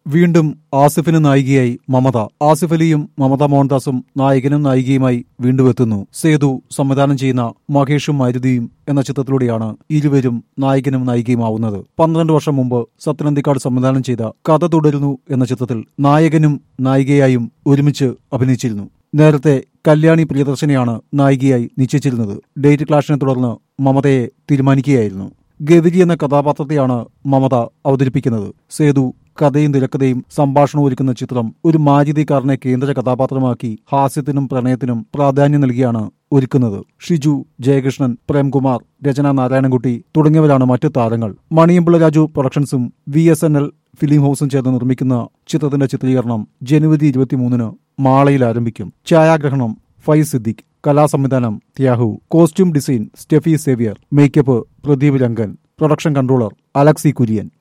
വീണ്ടും ആസിഫിന് നായികയായി മമത ആസിഫ് അലിയും മമത മോഹൻദാസും നായകനും നായികയുമായി വീണ്ടും എത്തുന്നു സേതു സംവിധാനം ചെയ്യുന്ന മഹേഷും മാരുതിയും എന്ന ചിത്രത്തിലൂടെയാണ് ഇരുവരും നായകനും നായികയുമാവുന്നത് പന്ത്രണ്ട് വർഷം മുമ്പ് സത്യനന്ദിക്കാട് സംവിധാനം ചെയ്ത കഥ തുടരുന്നു എന്ന ചിത്രത്തിൽ നായകനും നായികയായും ഒരുമിച്ച് അഭിനയിച്ചിരുന്നു നേരത്തെ കല്യാണി പ്രിയദർശനെയാണ് നായികയായി നിശ്ചയിച്ചിരുന്നത് ഡേറ്റ് ക്ലാഷിനെ തുടർന്ന് മമതയെ തീരുമാനിക്കുകയായിരുന്നു ഗവിരി എന്ന കഥാപാത്രത്തെയാണ് മമത അവതരിപ്പിക്കുന്നത് സേതു കഥയും തിരക്കഥയും സംഭാഷണവും ഒരുക്കുന്ന ചിത്രം ഒരു മാജിതിക്കാരനെ കേന്ദ്ര കഥാപാത്രമാക്കി ഹാസ്യത്തിനും പ്രണയത്തിനും പ്രാധാന്യം നൽകിയാണ് ഒരുക്കുന്നത് ഷിജു ജയകൃഷ്ണൻ പ്രേംകുമാർ രചന നാരായണൻകുട്ടി തുടങ്ങിയവരാണ് മറ്റു താരങ്ങൾ മണിയമ്പിള്ള രാജു പ്രൊഡക്ഷൻസും V S N L film ഹൌസും ചേർന്ന് നിർമ്മിക്കുന്ന ചിത്രത്തിന്റെ ചിത്രീകരണം ജനുവരി ഇരുപത്തിമൂന്നിന് മാളയിൽ ആരംഭിക്കും ഛായാഗ്രഹണം ഫൈസ് സിദ്ദിഖ് കലാസംവിധാനം ത്യാഹു costume design Stephy Xavier makeup Pradeep Rangan production controller Alexi Kurian